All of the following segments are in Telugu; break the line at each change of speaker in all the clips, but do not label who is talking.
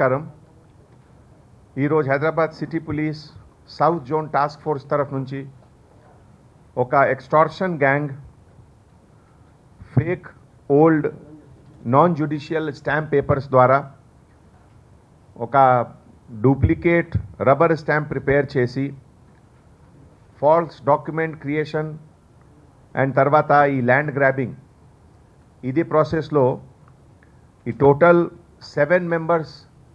నమస్కారం ఈరోజు Hyderabad city police south zone task force తరఫు నుంచి ఒక extortion gang fake old non judicial stamp papers ద్వారా ఒక డూప్లికేట్ రబ్బర్ స్టాంప్ ప్రిపేర్ చేసి ఫాల్స్ డాక్యుమెంట్ క్రియేషన్ అండ్ తర్వాత ఈ ల్యాండ్ గ్రాబింగ్ ఇది ప్రాసెస్లో ఈ టోటల్ సెవెన్ మెంబర్స్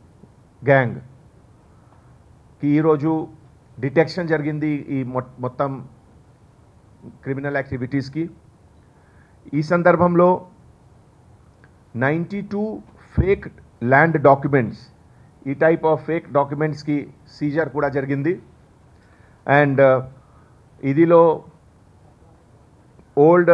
గ్యాంగ్కి ఈరోజు డిటెక్షన్ జరిగింది ఈ మొ- మొత్తం క్రిమినల్ యాక్టివిటీస్కి ఈ సందర్భంలో ninety two fake land documents ఈ టైప్ ఆఫ్ ఫేక్ డాక్యుమెంట్స్కి సీజర్ కూడా జరిగింది అండ్ ఇదిలో old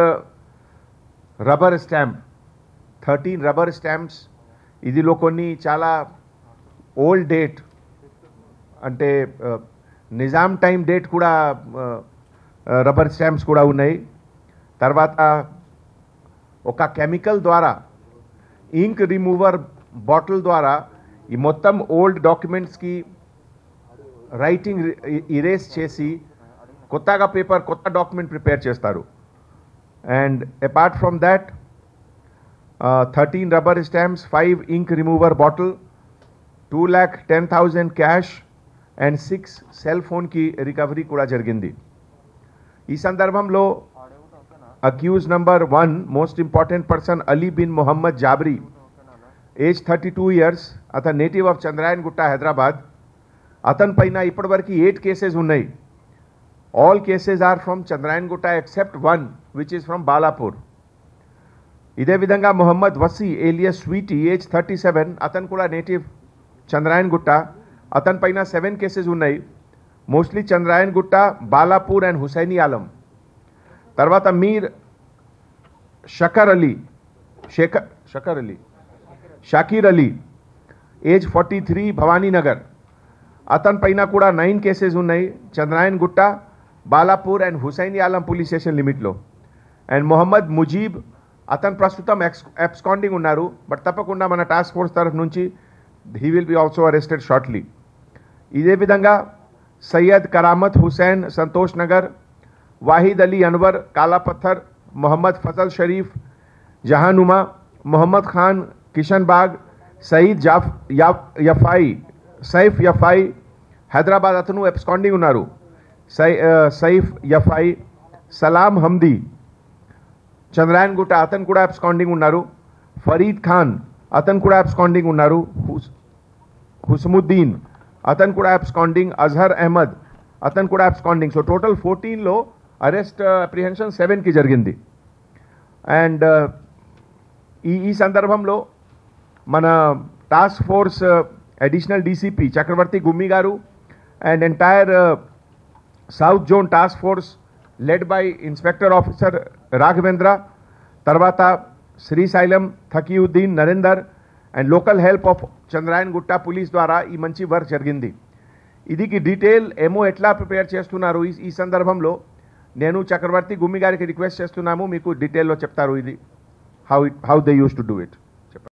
rubber stamp thirteen rubber stamps ఇదిలో కొన్ని చాలా ఓల్డ్ డేట్ అంటే ఆ, నిజాం టైం డేట్ కూడా రబ్బర్ స్టాంప్స్ కూడా ఉన్నాయి తర్వాత ఒక కెమికల్ ద్వారా ఇంక్ రిమూవర్ బాటిల్ ద్వారా ఈ మొత్తం ఓల్డ్ డాక్యుమెంట్స్కి రైటింగ్ ఇరేస్ చేసి కొత్తగా పేపర్ కొత్త డాక్యుమెంట్ ప్రిపేర్ చేస్తారు and apart from that thirteen rubber stamps five ink remover bottle two lakh ten thousand cash and six cell ఫోన్కి రికవరీ కూడా జరిగింది ఈ సందర్భంలో accused number one most important person Ali bin Mohammed Jabri age thirty two years అతను native of Chandrayangutta Hyderabad అతని పైన ఇప్పటివరకు ఎయిట్ కేసెస్ ఉన్నాయి all cases are from Chandrayangutta except one which is from Balapur ఇదే విధంగా Mohammed Wasi alias Sweety age thirty seven అతను కూడా నేటివ్ చంద్రాయన్ గుట్ట అతని పైన సెవెన్ కేసెస్ ఉన్నాయి mostly Chandrayangutta Balapur and Hussaini Alam తర్వాత Mir Shakar Ali Shekar Shakar Ali Shakeer Ali age forty three Bhavaninagar అతని పైన కూడా నైన్ కేసెస్ ఉన్నాయి Chandrayangutta Balapur and Hussain Alam police station లిమిట్లో అండ్ మొహమ్మద్ ముజీబ్ అతను ప్రస్తుతం ఎక్స్ ఎబ్స్కాండింగ్ ఉన్నారు బట్ తప్పకుండా మన టాస్క్ ఫోర్స్ తరఫు నుంచి he will be also arrested shortly ఇదే విధంగా సయ్యద్ కరామత్ హుసైన్ సంతోష్ నగర్ వాహిద్ అలీ అన్వర్ కాలాపత్థర్ మొహమ్మద్ ఫజల్ షరీఫ్ జహానుమా మొహమ్మద్ ఖాన్ కిషన్ బాగ్ సయీద్ జాఫ్ యాఫ్ యఫాయి సైఫ్ యఫాయి హైదరాబాద్ అతను ఎబ్స్కాండింగ్ ఉన్నారు సై ఆ, సైఫ్ యఫాయి సలాం హమ్దీ చంద్రాయన్ గుట్ట అతను కూడా అబ్స్కాండింగ్ ఉన్నారు ఫరీద్ ఖాన్ అతను కూడా అబ్స్కాండింగ్ ఉన్నారు హుస్ హుస్ముద్దీన్ అతను కూడా అబ్స్కాండింగ్ అజహర్ అహ్మద్ అతను కూడా అబ్స్కాండింగ్ సో టోటల్ ఫోర్టీన్లో అరెస్ట్ అప్రిహెన్షన్ సెవెన్కి జరిగింది అండ్ ఈ ఈ సందర్భంలో మన task force additional DCP Chakravarthy Gummi garu and entire south zone task force led by inspector officer Raghavendra తర్వాత Srisailam Thakiyuddin Narender and local help of Chandrayangutta police ద్వారా ఈ మంచి వర్క్ జరిగింది ఇదికి డీటెయిల్ ఏమో ఎట్లా ప్రిపేర్ చేస్తున్నారు ఈ ఈ సందర్భంలో నేను చక్రవర్తి గుమ్మి గారికి రిక్వెస్ట్ చేస్తున్నాము మీకు డీటెయిల్లో చెప్తారు ఇది how it how they use to do it